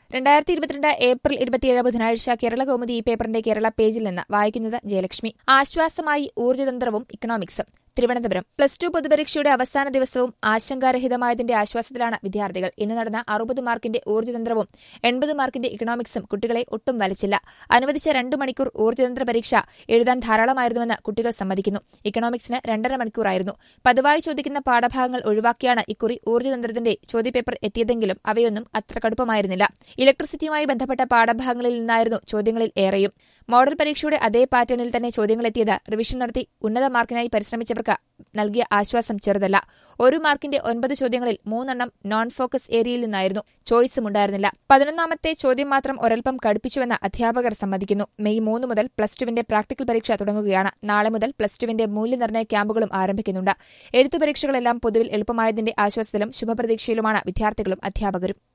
രണ്ടായിരത്തി ഇരുപത്തിരണ്ട് ഏപ്രിൽ ഇരുപത്തിയേഴ് ബുധനാഴ്ച കേരള കൗമുദി ഈ പേപ്പറിന്റെ കേരള പേജിൽ നിന്ന് വായിക്കുന്നത് ജയലക്ഷ്മി ആശ്വാസമായി ഊർജ്ജതന്ത്രവും ഇക്കണോമിക്സും തിരുവനന്തപുരം പ്ലസ് ടു പൊതുപരീക്ഷയുടെ അവസാന ദിവസവും ആശങ്കാരഹിതമായതിന്റെ ആശ്വാസത്തിലാണ് വിദ്യാർത്ഥികൾ ഇന്ന് നടന്ന അറുപത് മാർക്കിന്റെ ഊർജ്ജതന്ത്രവും എൺപത് മാർക്കിന്റെ ഇക്കണോമിക്സും കുട്ടികളെ ഒട്ടും വലിച്ചില്ല അനുവദിച്ച രണ്ടു മണിക്കൂർ ഊർജ്ജതന്ത്ര പരീക്ഷ എഴുതാൻ ധാരാളമായിരുന്നുവെന്ന് കുട്ടികൾ സമ്മതിക്കുന്നു ഇക്കണോമിക്സിന് രണ്ടര മണിക്കൂറായിരുന്നു പതിവായി ചോദിക്കുന്ന പാഠഭാഗങ്ങൾ ഒഴിവാക്കിയാണ് ഇക്കുറി ഊർജ്ജതന്ത്രത്തിന്റെ ചോദ്യപേപ്പർ എത്തിയതെങ്കിലും അവയൊന്നും അത്ര കടുപ്പമായിരുന്നില്ല ഇലക്ട്രിസിറ്റിയുമായി ബന്ധപ്പെട്ട പാഠഭാഗങ്ങളിൽ നിന്നായിരുന്നു ചോദ്യങ്ങളിൽ ഏറെയും മോഡൽ പരീക്ഷയുടെ അതേ പാറ്റേണിൽ തന്നെ ചോദ്യങ്ങളെത്തിയത് റിവിഷൻ നടത്തി ഉന്നത മാർക്കിനായി പരിശ്രമിച്ചവർക്ക് നൽകിയ ആശ്വാസം ചെറുതല്ല ഒരു മാർക്കിന്റെ ഒൻപത് ചോദ്യങ്ങളിൽ മൂന്നെണ്ണം നോൺ ഫോക്കസ് ഏരിയയിൽ നിന്നായിരുന്നു ചോയ്സും ഉണ്ടായിരുന്നില്ല പതിനൊന്നാമത്തെ ചോദ്യം മാത്രം ഒരൽപ്പം കടുപ്പിച്ചുവെന്ന് അധ്യാപകർ സമ്മതിക്കുന്നു മെയ് മൂന്ന് മുതൽ പ്ലസ് ടുവിന്റെ പ്രാക്ടിക്കൽ പരീക്ഷ തുടങ്ങുകയാണ് നാളെ മുതൽ പ്ലസ് ടുവിന്റെ മൂല്യനിർണ്ണയ ക്യാമ്പുകളും ആരംഭിക്കുന്നുണ്ട് എഴുത്തു പരീക്ഷകളെല്ലാം പൊതുവിൽ എളുപ്പമായതിന്റെ ആശ്വാസത്തിലും ശുഭപ്രതീക്ഷയിലുമാണ് വിദ്യാർത്ഥികളും അധ്യാപകരും